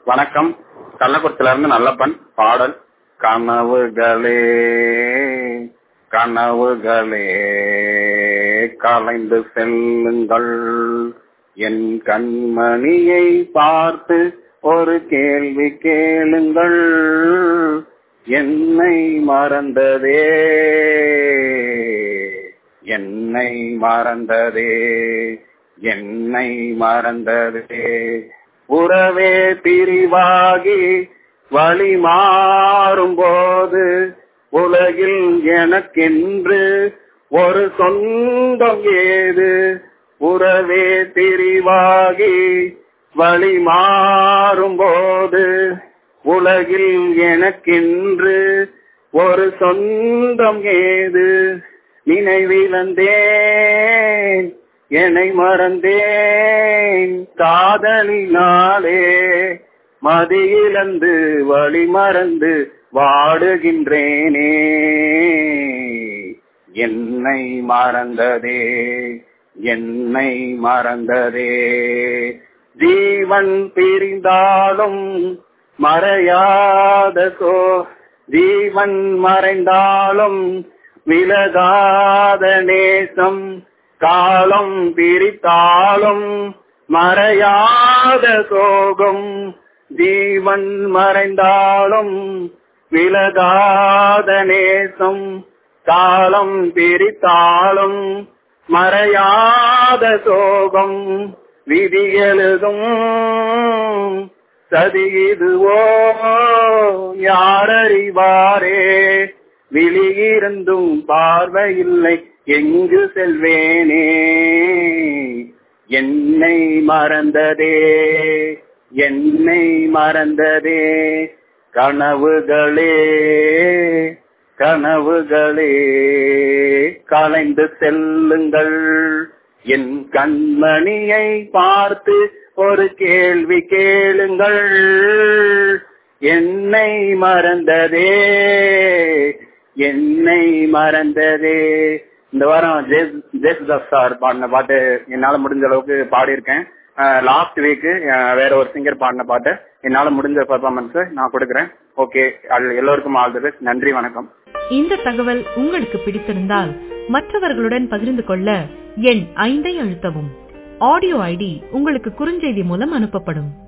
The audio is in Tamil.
வணக்கம் கள்ளக்குறிச்சில இருந்து நல்லப்பன் பாடல் கனவுகளே கனவுகளே கலைந்து செல்லுங்கள் என் கண்மணியை பார்த்து ஒரு கேள்வி கேளுங்கள் என்னை மறந்ததே என்னை மறந்ததே என்னை மறந்ததே உறவே பிரிவாகி வழி மாறும் போது உலகில் எனக்கென்று ஒரு சொந்தம் ஏது உறவே பிரிவாகி வழி மாறும் போது உலகில் எனக்கென்று ஒரு சொந்தம் ஏது நினைவிழந்தேன் என்னை மறந்தேன் காதலினாலே மதியிழந்து வழி மறந்து வாடுகின்றேனே என்னை மறந்ததே என்னை மறந்ததே ஜீவன் பிரிந்தாலும் மறையாத சோ ஜீவன் மறைந்தாலும் விலகாத நேசம் காலம் பிரித்தாலும் மறையாத சோகம் ஜீவன் மறைந்தாலும் விலகாத நேசம் காலம் பிரித்தாலும் மறையாத சோகம் விதி எழுதும் சதி இதுவோ யாரறிவாரே விழியிருந்தும் பார்வையில்லை எங்கு செல்வேனே என்னை மறந்ததே என்னை மறந்ததே கனவுகளே கனவுகளே கலைந்து செல்லுங்கள் என் கண்மணியை பார்த்து ஒரு கேள்வி கேளுங்கள் என்னை மறந்ததே என்னை மறந்ததே இந்த வாரம் ஜெயசுதாஸ் சார் பாடின பாட்டு என்னால முடிஞ்ச அளவுக்கு பாடியிருக்கேன் லாஸ்ட் வீக் வேற ஒரு சிங்கர் பாடின பாட்டு என்னால முடிஞ்ச பெர்ஃபார்மன்ஸ் நான் கொடுக்குறேன் ஓகே எல்லோருக்கும் ஆல் தி பெஸ்ட் நன்றி வணக்கம் இந்த தகவல் உங்களுக்கு பிடித்திருந்தால் மற்றவர்களுடன் பகிர்ந்து கொள்ள எண் ஐந்தை அழுத்தவும் ஆடியோ ஐடி உங்களுக்கு குறுஞ்செய்தி மூலம் அனுப்பப்படும்